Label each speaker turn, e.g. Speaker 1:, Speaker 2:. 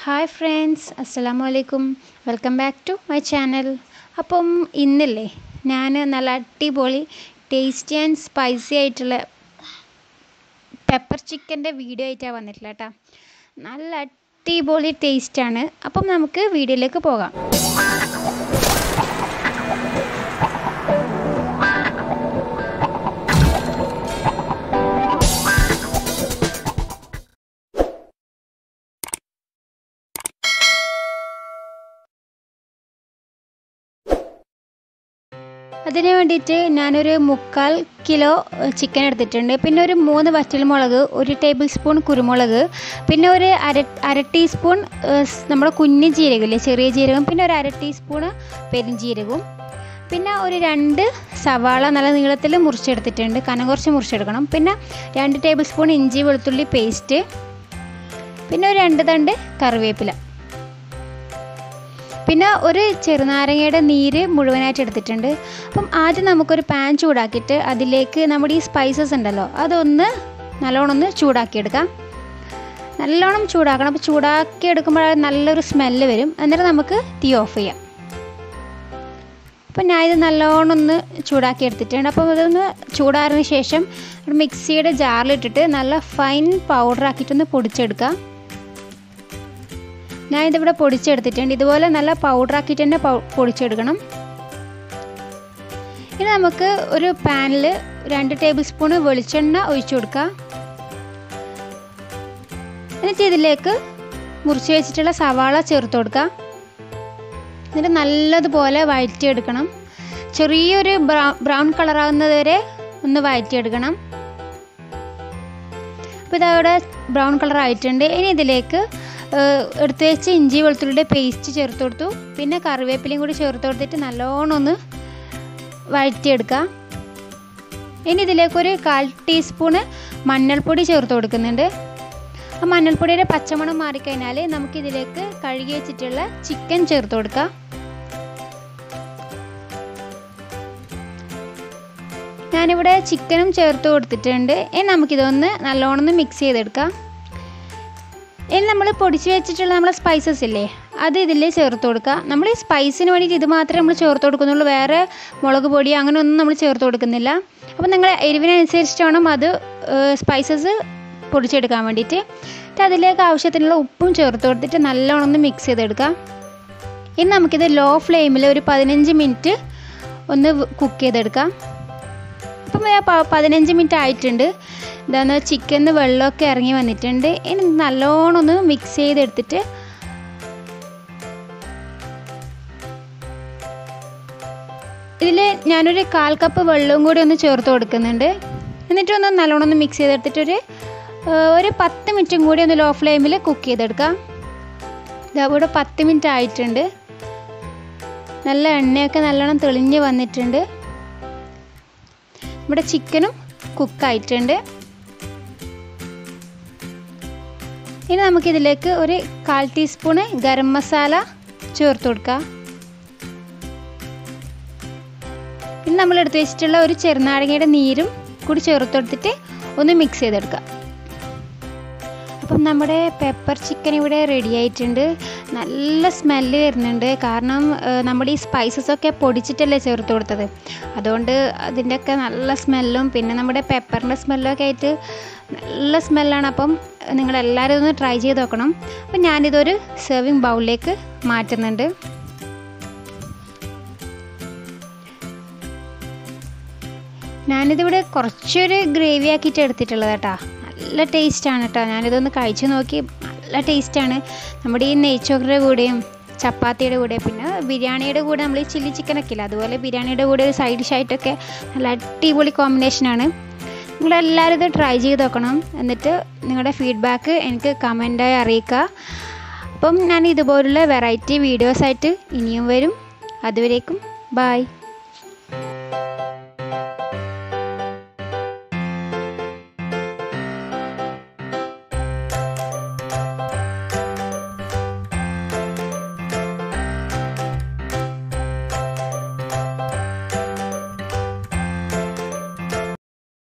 Speaker 1: hi friends അസ്സലാമു അലൈക്കും welcome back to my channel അപ്പം ഇന്നില്ലേ ഞാൻ നല്ല അടിപൊളി ടേസ്റ്റി ആൻഡ് സ്പൈസി ആയിട്ടുള്ള പെപ്പർ ചിക്കൻ്റെ വീഡിയോ ആയിട്ടാണ് വന്നിട്ടില്ല കേട്ടോ നല്ല അടിപൊളി ടേസ്റ്റാണ് അപ്പം നമുക്ക് വീഡിയോയിലേക്ക് പോകാം അതിന് വേണ്ടിയിട്ട് ഞാനൊരു മുക്കാൽ കിലോ ചിക്കൻ എടുത്തിട്ടുണ്ട് പിന്നെ ഒരു മൂന്ന് വറ്റൽമുളക് ഒരു ടേബിൾ സ്പൂൺ കുരുമുളക് പിന്നെ ഒരു അര അര ടീസ്പൂൺ നമ്മുടെ കുഞ്ഞു ജീരകമില്ലേ ചെറിയ ജീരകം പിന്നെ ഒരു അര ടീസ്പൂണ് പെരുംജീരകവും പിന്നെ ഒരു രണ്ട് സവാള നല്ല നീളത്തിൽ മുറിച്ചെടുത്തിട്ടുണ്ട് കനം കുറച്ച് മുറിച്ചെടുക്കണം പിന്നെ രണ്ട് ടേബിൾ സ്പൂൺ ഇഞ്ചി വെളുത്തുള്ളി പേസ്റ്റ് പിന്നെ ഒരു രണ്ട് തണ്ട് കറിവേപ്പില പിന്നെ ഒരു ചെറുനാരങ്ങയുടെ നീര് മുഴുവനായിട്ട് എടുത്തിട്ടുണ്ട് അപ്പം ആദ്യം നമുക്കൊരു പാൻ ചൂടാക്കിയിട്ട് അതിലേക്ക് നമ്മുടെ ഈ സ്പൈസസ് ഉണ്ടല്ലോ അതൊന്ന് നല്ലോണം ഒന്ന് ചൂടാക്കിയെടുക്കാം നല്ലോണം ചൂടാക്കണം അപ്പോൾ ചൂടാക്കി എടുക്കുമ്പോൾ നല്ലൊരു സ്മെല്ല് വരും എന്നിട്ട് നമുക്ക് തീ ഓഫ് ചെയ്യാം അപ്പം ഞാൻ ഇത് നല്ലോണം ഒന്ന് ചൂടാക്കി എടുത്തിട്ടുണ്ട് അപ്പോൾ ഇതൊന്ന് ചൂടാറിന് ശേഷം മിക്സിയുടെ ജാറിലിട്ടിട്ട് നല്ല ഫൈൻ പൗഡർ ആക്കിയിട്ടൊന്ന് പൊടിച്ചെടുക്കാം ഞാൻ ഇതിവിടെ പൊടിച്ചെടുത്തിട്ടുണ്ട് ഇതുപോലെ നല്ല പൗഡർ ആക്കിയിട്ട് തന്നെ പൊടിച്ചെടുക്കണം ഇനി നമുക്ക് ഒരു പാനിൽ രണ്ട് ടേബിൾ സ്പൂണ് വെളിച്ചെണ്ണ ഒഴിച്ചു കൊടുക്കാം എന്നിട്ട് ഇതിലേക്ക് മുറിച്ച് വെച്ചിട്ടുള്ള സവാള ചേർത്ത് കൊടുക്കാം എന്നിട്ട് നല്ലതുപോലെ വഴറ്റിയെടുക്കണം ചെറിയൊരു ബ്രൗൺ കളറാകുന്നത് വരെ ഒന്ന് വഴറ്റിയെടുക്കണം അപ്പോൾ ഇതവിടെ ബ്രൗൺ കളർ ആയിട്ടുണ്ട് ഇനി ഇതിലേക്ക് എടുത്ത് വെച്ച് ഇഞ്ചി വെളുത്തുള്ളിയുടെ പേസ്റ്റ് ചേർത്ത് കൊടുത്തു പിന്നെ കറിവേപ്പിലയും കൂടി ചേർത്ത് കൊടുത്തിട്ട് നല്ലോണം ഒന്ന് വഴറ്റിയെടുക്കുക ഇനി ഇതിലേക്കൊരു കാൽ ടീസ്പൂണ് മഞ്ഞൾപ്പൊടി ചേർത്ത് കൊടുക്കുന്നുണ്ട് ആ മഞ്ഞൾപ്പൊടിയുടെ പച്ചമണം മാറിക്കഴിഞ്ഞാൽ നമുക്കിതിലേക്ക് കഴുകി വെച്ചിട്ടുള്ള ചിക്കൻ ചേർത്ത് കൊടുക്കാം ഞാനിവിടെ ചിക്കനും ചേർത്ത് കൊടുത്തിട്ടുണ്ട് ഇനി നമുക്കിതൊന്ന് നല്ലോണം ഒന്ന് മിക്സ് ചെയ്തെടുക്കാം ഇനി നമ്മൾ പൊടിച്ച് വെച്ചിട്ടുള്ള നമ്മളെ സ്പൈസസ് ഇല്ലേ അത് ഇതിൽ ചേർത്ത് കൊടുക്കുക നമ്മൾ ഈ സ്പൈസിന് വേണ്ടിയിട്ട് ഇത് മാത്രമേ നമ്മൾ ചേർത്ത് കൊടുക്കുന്നുള്ളൂ വേറെ മുളക് പൊടി അങ്ങനെ ഒന്നും നമ്മൾ ചേർത്ത് കൊടുക്കുന്നില്ല അപ്പോൾ നിങ്ങൾ എരിവിനനുസരിച്ചിട്ട് വേണം അത് സ്പൈസസ് പൊടിച്ചെടുക്കാൻ വേണ്ടിയിട്ട് എന്നിട്ട് അതിലേക്ക് ആവശ്യത്തിനുള്ള ഉപ്പും ചേർത്ത് കൊടുത്തിട്ട് നല്ലോണം ഒന്ന് മിക്സ് ചെയ്തെടുക്കാം ഇനി നമുക്കിത് ലോ ഫ്ലെയിമിൽ ഒരു പതിനഞ്ച് മിനിറ്റ് ഒന്ന് കുക്ക് ചെയ്തെടുക്കാം അപ്പം പതിനഞ്ച് മിനിറ്റ് ആയിട്ടുണ്ട് എന്താന്ന് ചിക്കനിന്ന് വെള്ളമൊക്കെ ഇറങ്ങി വന്നിട്ടുണ്ട് ഇനി നല്ലോണം ഒന്ന് മിക്സ് ചെയ്തെടുത്തിട്ട് ഇതിൽ ഞാനൊരു കാൽ കപ്പ് വെള്ളവും കൂടി ഒന്ന് ചേർത്ത് കൊടുക്കുന്നുണ്ട് എന്നിട്ടൊന്ന് നല്ലോണം ഒന്ന് മിക്സ് ചെയ്തെടുത്തിട്ടൊരു ഒരു പത്ത് മിനിറ്റും കൂടി ഒന്ന് ലോ ഫ്ലെയിമിൽ കുക്ക് ചെയ്തെടുക്കാം ഇതവിടെ പത്ത് മിനിറ്റ് ആയിട്ടുണ്ട് നല്ല എണ്ണയൊക്കെ നല്ലോണം തെളിഞ്ഞ് വന്നിട്ടുണ്ട് ഇവിടെ ചിക്കനും കുക്കായിട്ടുണ്ട് ഇനി നമുക്കിതിലേക്ക് ഒരു കാൽ ടീസ്പൂണ് ഗരം മസാല ചേർത്ത് കൊടുക്കാം പിന്നെ നമ്മൾ എടുത്ത് വെച്ചിട്ടുള്ള ഒരു ചെറുനാരങ്ങയുടെ നീരും കൂടി ചേർത്ത് കൊടുത്തിട്ട് ഒന്ന് മിക്സ് ചെയ്തെടുക്കാം അപ്പം നമ്മുടെ പെപ്പർ ചിക്കൻ ഇവിടെ റെഡി ആയിട്ടുണ്ട് നല്ല സ്മെല്ല് വരുന്നുണ്ട് കാരണം നമ്മുടെ ഈ സ്പൈസസ് ഒക്കെ പൊടിച്ചിട്ടല്ലേ ചേർത്ത് കൊടുത്തത് അതുകൊണ്ട് അതിൻ്റെയൊക്കെ നല്ല സ്മെല്ലും പിന്നെ നമ്മുടെ പെപ്പറിൻ്റെ സ്മെല്ലും ഒക്കെ ആയിട്ട് നല്ല സ്മെല്ലാണ് അപ്പം നിങ്ങളെല്ലാവരും ഒന്ന് ട്രൈ ചെയ്ത് നോക്കണം അപ്പം ഞാനിതൊരു സെർവിങ് ബൗളിലേക്ക് മാറ്റുന്നുണ്ട് ഞാനിതിവിടെ കുറച്ചൊരു ഗ്രേവി ആക്കിയിട്ട് എടുത്തിട്ടുള്ളത് കേട്ടോ നല്ല ടേസ്റ്റാണ് കേട്ടോ ഞാനിതൊന്ന് കഴിച്ചു നോക്കി നല്ല ടേസ്റ്റാണ് നമ്മുടെ ഈ നെയ്ച്ചോറിൻ്റെ കൂടെയും ചപ്പാത്തിയുടെ കൂടെ പിന്നെ ബിരിയാണിയുടെ കൂടെ നമ്മൾ ഈ ചില്ലി ചിക്കനൊക്കെ ഇല്ല അതുപോലെ ബിരിയാണിയുടെ കൂടെ ഒരു സൈഡ് ഡിഷായിട്ടൊക്കെ നല്ല അടിപൊളി കോമ്പിനേഷനാണ് നിങ്ങളെല്ലാവരും ഇത് ട്രൈ ചെയ്ത് നോക്കണം എന്നിട്ട് നിങ്ങളുടെ ഫീഡ്ബാക്ക് എനിക്ക് കമൻറ്റായി അറിയിക്കുക അപ്പം ഞാൻ ഇതുപോലുള്ള വെറൈറ്റി വീഡിയോസായിട്ട് ഇനിയും വരും അതുവരേക്കും ബായ്